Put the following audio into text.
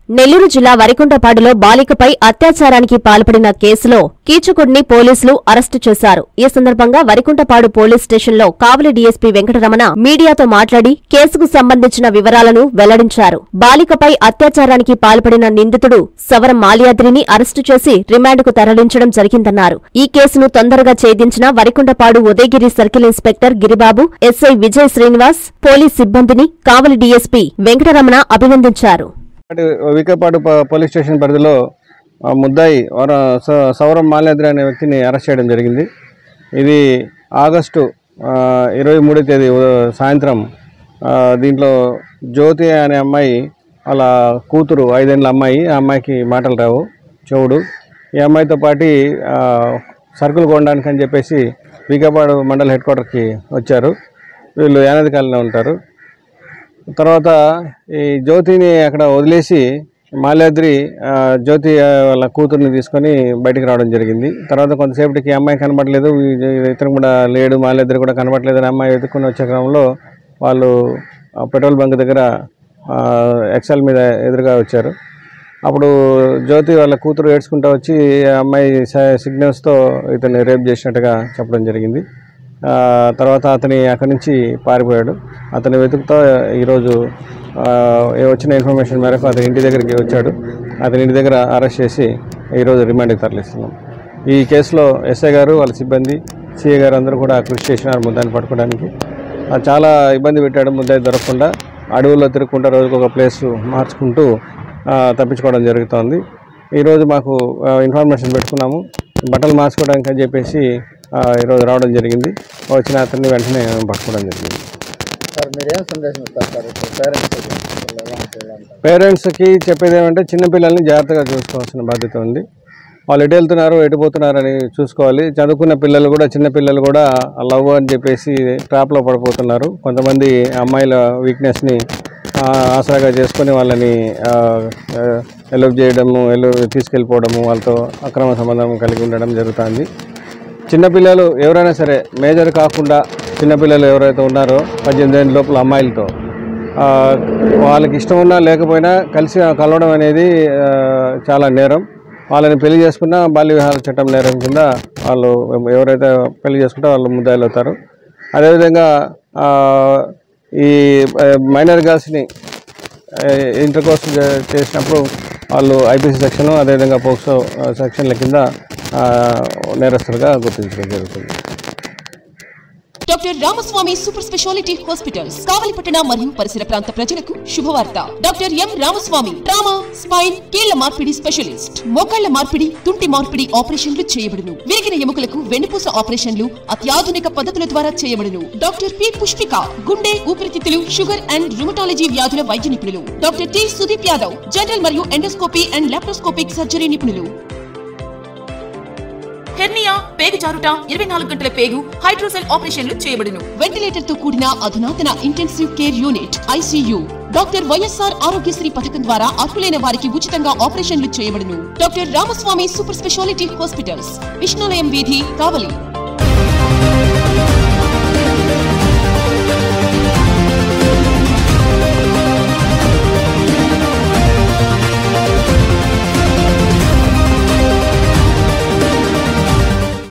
నెల్లూరు జిల్లా వరికుంటపాడులో బాలికపై అత్యాచారానికి పాల్పడిన కేసులో కీచకుడిని పోలీసులు అరెస్టు చేశారు ఈ సందర్భంగా వరికుంటపాడు పోలీస్ స్టేషన్లో కావలి డీఎస్పీ వెంకటరమణ మీడియాతో మాట్లాడి కేసుకు సంబంధించిన వివరాలను వెల్లడించారు బాలికపై అత్యాచారానికి పాల్పడిన నిందితుడు సవరం మాల్యాద్రిని అరెస్టు చేసి రిమాండ్కు తరలించడం జరిగిందన్నారు ఈ కేసును తొందరగా ఛేదించిన Varikuntapadu Udayagiri circle inspector Giribabu SI Vijay Srinivas police సిబ్బందిని కావలి డీఎస్పీ వెంకటరమణ అభినందించారు అటు వికేపాడు ప- పోలీస్ స్టేషన్ పరిధిలో ఆ, ముద్దాయి వర స- సౌరం మాల్యాద్రి అనే వ్యక్తిని అరెస్ట్ చేయడం జరిగింది ఇది ఆగస్టు ఆ, ఇరవై మూడో తేదీ ఉ- సాయంత్రం ఆ, దీంట్లో జ్యోతి అనే అమ్మాయి వాళ్ళ కూతురు ఐదేళ్ళ అమ్మాయి ఆ అమ్మాయికి మాటలు రావు చెవుడు ఈ అమ్మాయితో పాటి ఆ, సరుకులు కొనడానికి అని చెప్పేసి వికేపాడు మండల హెడ్ క్వార్టర్కి వచ్చారు వీళ్ళు యానది కాలనీలో ఉంటారు తర్వాత ఈ జ్యోతిని అక్కడ వదిలేసి మాల్యాద్రి ఆ, జ్యోతి ఆ, వాళ్ళ కూతుర్ని తీసుకొని బయటికి రావడం జరిగింది తర్వాత కొంతసేపటికి ఈ అమ్మాయి కనబడలేదు ఈ- ఇతను కూడా లేడు మాల్యాద్రి కూడా కనబడలేదు అని అమ్మాయి వెతుక్కుని వచ్చే క్రమంలో వాళ్ళు ఆ, పెట్రోల్ బంక్ దగ్గర ఆ, ఎక్సెల్ మీద ఎదురుగా వచ్చారు అప్పుడు జ్యోతి వాళ్ళ కూతురు ఏడ్చుకుంటూ వచ్చి ఆ అమ్మాయి స- సిగ్నల్స్తో ఇతన్ని రేప్ చేసినట్టుగా చెప్పడం జరిగింది ఆ, తర్వాత అతని అక్కడి నుంచి పారిపోయాడు అతని వెతుకుతో ఈరోజు ఆ, ఏ వచ్చిన ఇన్ఫర్మేషన్ మేరకు అతని ఇంటి దగ్గరికి వచ్చాడు అతని ఇంటి దగ్గర అరెస్ట్ చేసి ఈరోజు రిమాండ్కి తరలిస్తున్నాం ఈ కేసులో ఎస్ఐ గారు వాళ్ళ సిబ్బంది సిఐ గారు అందరూ కూడా కృషి చేసినారు ముద్దాన్ని పట్టుకోవడానికి ఆ, చాలా ఇబ్బంది పెట్టాడు ముద్దాయి దొరకకుండా అడవుల్లో తిరుగుకుంటూ రోజుకు ఒక ప్లేస్ మార్చుకుంటూ ఆ, తప్పించుకోవడం జరుగుతోంది ఈరోజు మాకు ఆ, ఇన్ఫర్మేషన్ పెట్టుకున్నాము బట్టలు మార్చుకోవడానికి అని చెప్పేసి ఆ, ఈరోజు రావడం జరిగింది వచ్చిన అతన్ని వెంటనే పట్టుకోవడం జరిగింది సార్ మీరేం సందేశం ఇస్తారు సార్ ఇప్పుడు పేరెంట్స్ పేరెంట్స్కి చెప్పేది ఏమంటే చిన్నపిల్లల్ని జాగ్రత్తగా చూసుకోవాల్సిన బాధ్యత ఉంది వాళ్ళు ఎటు వెళ్తున్నారు ఎటు పోతున్నారు అని చూసుకోవాలి చదువుకున్న పిల్లలు కూడా చిన్న పిల్లలు కూడా లవ్ అని చెప్పేసి ట్రాప్లో పడిపోతున్నారు కొంతమంది అమ్మాయిల వీక్నెస్ని ఆసరాగా చేసుకొని వాళ్ళని ఎలవ్ చేయడము ఎలు తీసుకెళ్ళిపోవడము వాళ్ళతో అక్రమ సంబంధం కలిగి ఉండడం జరుగుతుంది చిన్నపిల్లలు ఎవరైనా సరే మేజర్ కాకుండా చిన్నపిల్లలు ఎవరైతే ఉన్నారో పద్దెనిమిది ఏళ్ళ లోపల అమ్మాయిలతో ఆ, వాళ్ళకి ఇష్టం ఉన్నా లేకపోయినా కలిసి కలవడం అనేది ఆ, చాలా నేరం వాళ్ళని పెళ్లి చేసుకున్నా బాల్య వివాహాల చట్టం నేరం కింద వాళ్ళు ఎవరైతే పెళ్లి చేసుకుంటే వాళ్ళు ముద్దాయిలు అవుతారు అదేవిధంగా ఆ, ఈ మైనర్ గర్ల్స్ని ఇంటర్ కోర్స్ చేసినప్పుడు వాళ్ళు ఐపీసీ సెక్షన్ అదేవిధంగా పోక్సో ఆ, సెక్షన్ల కింద ఆ, నేరస్తులుగా గుర్తించడం జరుగుతుంది doctor Ramaswamy super specialty hospitals కావలిపట్టణ మరియు పరిసర ప్రాంత ప్రజలకు శుభవార్త doctor M Ramaswamy trauma spine కీళ్ల మార్పిడి స్పెషలిస్ట్ మోకాళ్ల మార్పిడి తుంటి మార్పిడి ఆపరేషన్లు చేయబడును విరిగిన ఎముకలకు వెన్నుపూస ఆపరేషన్లు అత్యాధునిక పద్ధతుల ద్వారా చేయబడును డాక్టర్ పి పుష్పిక గుండె ఊపిరితిత్తులు షుగర్ అండ్ రుమటాలజీ వ్యాధుల వైద్య నిపుణులు doctor T Sudeep Yadav general మరియు ఎండోస్కోపీ అండ్ లాప్రోస్కోపిక్ సర్జరీ నిపుణులు హెర్నియా పేగు జారుట ఇరవై నాలుగు గంటల పేగు హైడ్రోసెల్ ఆపరేషన్లు చేయబడును వెంటిలేటర్ తో కూడిన అధునాతన intensive care unit ICU doctor YSR Aarogyasri పథకం ద్వారా అర్హులైన వారికి ఉచితంగా ఆపరేషన్లు చేయబడును doctor Ramaswamy super specialty hospitals Vishnulayam వీధి కావలి